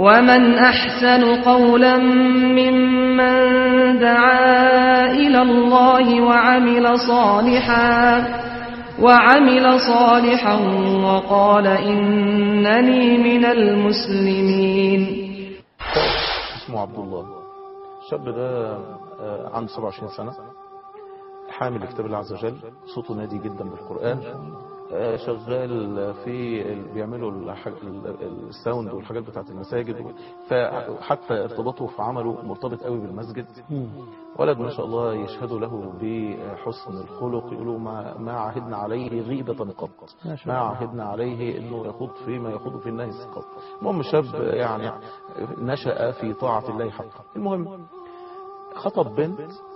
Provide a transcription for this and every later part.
ومن أحسن قولا ممن دعا إلى الله وعمل صالحا وعمل صالحا وقال إنني من المسلمين اسمه عبد الله الشاب ده آه، عنده 27 سنة حامل كتاب الله عز وجل صوته نادي جدا بالقرآن آه، شغال في ال- بيعملوا الح- ال- الساوند والحاجات بتاعت المساجد و- فحتى ارتباطه في عمله مرتبط قوي بالمسجد ولد ما شاء الله يشهد له بحسن الخلق يقولوا ما, ما عهدنا عليه غيبة قط ما شاء ما الله. عهدنا عليه انه يخوض فيما يخوض في النهي قط المهم شاب يعني نشأ في طاعة الله حقا المهم خطب بنت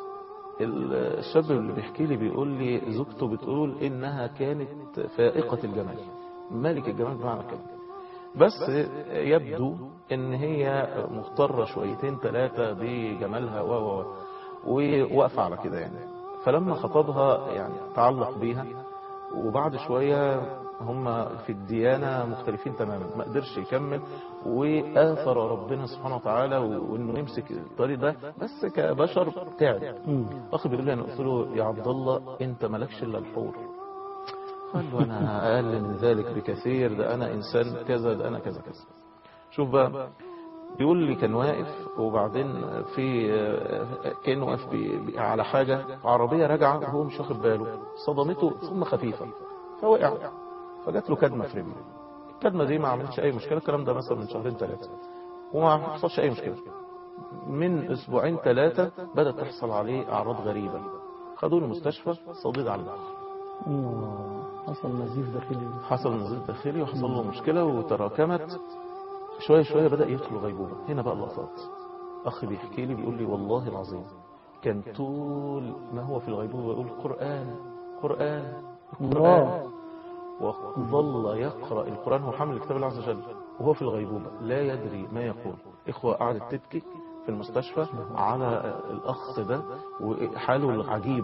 الشاب اللي بيحكي لي بيقول لي زوجته بتقول انها كانت فائقة الجمال ملك الجمال بمعنى كده بس يبدو ان هي مغترة شويتين ثلاثة بجمالها و و و وواقفة على كده يعني فلما خطبها يعني تعلق بيها وبعد شوية هم في الديانة مختلفين تماما ما قدرش يكمل وآثر ربنا سبحانه وتعالى وانه يمسك الطريق ده بس كبشر تعب اخي بيقول لي انا قلت له يا عبد الله انت مالكش الا الحور قال له انا اقل من ذلك بكثير ده انا انسان كذا ده انا كذا كذا شوف بقى بيقول لي كان واقف وبعدين في كانه واقف بي- بي- على حاجه عربيه راجعه وهو مش واخد باله صدمته صدمه خفيفه فوقع فجات له كدمه في رجله الكدمه دي ما عملتش اي مشكله الكلام ده مثلا من شهرين ثلاثه وما حصلش اي مشكله من اسبوعين ثلاثه بدات تحصل عليه اعراض غريبه خدوه المستشفى صديد على البحر الله حصل نزيف داخلي حصل نزيف داخلي وحصل له مشكلة وتراكمت شوية شوية بدأ يدخل غيبوبة هنا بقى اللقطات أخي بيحكي لي بيقول لي والله العظيم كان طول ما هو في الغيبوبة يقول قرآن قرآن قرآن وظل يقرأ القرآن هو حامل كتاب الله عز وجل وهو في الغيبوبة لا يدري ما يقول إخوة قعدت تبكي في المستشفى على الأخ ده وحاله العجيب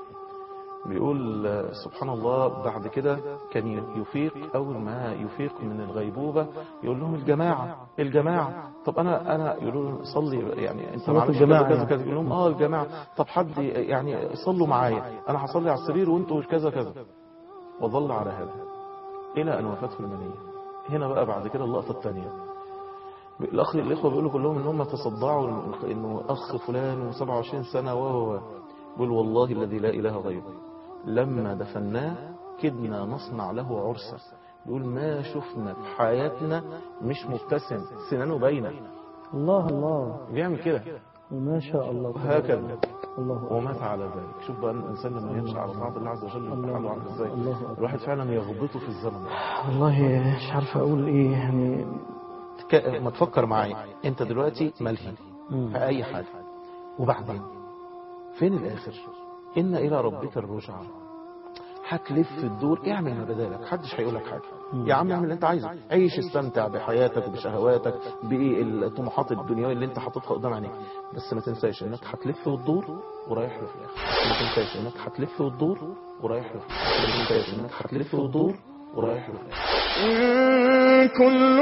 بيقول آه، سبحان الله بعد كده كان يفيق أول ما يفيق من الغيبوبة يقول لهم الجماعة الجماعة طب أنا أنا يقولوا له صلي يعني أنت صلاة معلش الجماعة كذا كذا يعني. كذا يقول لهم آه الجماعة طب حد يعني صلوا معايا أنا هصلي على السرير وأنتوا كذا كذا وظل على هذا إلى أن وفاته المنية هنا بقى بعد كده اللقطة الثانية الأخ الإخوة بيقولوا كلهم إن هم تصدعوا إنه أخ فلان و27 سنة و و بيقول والله الذي لا إله غيره لما دفناه كدنا نصنع له عرسا بيقول ما شفنا في حياتنا مش مبتسم سنانه باينة الله الله بيعمل كده ما شاء الله هكذا الله أكبر. ومات على ذلك شوف بقى الإنسان لما يمشي على طاعة الله عز وجل يبقى حاله عامل ازاي الله أكبر. الواحد فعلا يغبطه في الزمن والله مش عارف أقول إيه يعني ك- ما تفكر معايا انت دلوقتي ملهي مم. في اي حاجة وبعدين فين الاخر ان الى ربك الرجعى هتلف الدور اعمل ما بدالك محدش هيقول لك حاجه يا عم اعمل اللي انت عايزه عيش استمتع بحياتك وبشهواتك بالطموحات الدنيويه اللي انت حاططها قدام عينيك بس ما تنساش انك هتلف وتدور ورايح له في الاخر ما تنساش انك هتلف وتدور ورايح له في الاخر ما تنساش انك هتلف وتدور ورايح له في الاخر إن كل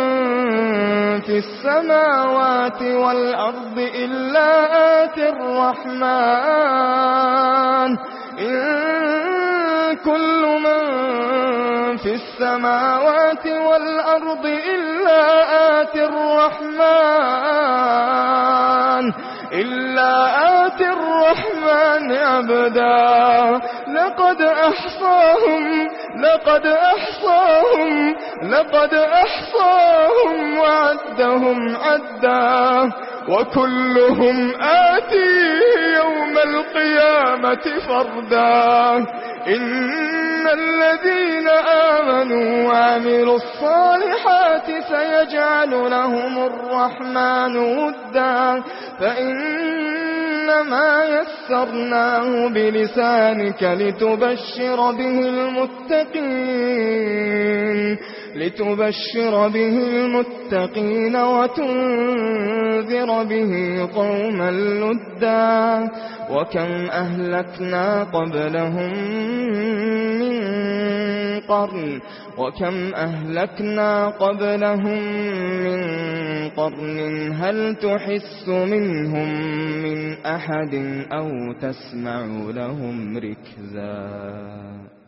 من في السماوات والأرض إلا آتي الرحمن إن كل من في السماوات والأرض إلا آتي الرحمن إلا آتي الرحمن عبدا لقد أحصاهم لقد أحصاهم لقد أحصاهم وعدهم عدا وكلهم آتيه يوم القيامة فردا إن الذين آمنوا وعملوا الصالحات سيجعل لهم الرحمن ودا فإنما يسرناه بلسانك لتبشر به المتقين لتبشر به المتقين وتنذر به قوما لدا وكم أهلكنا قبلهم من قرن وكم أهلكنا قبلهم من قرن هل تحس منهم من أحد أو تسمع لهم ركزا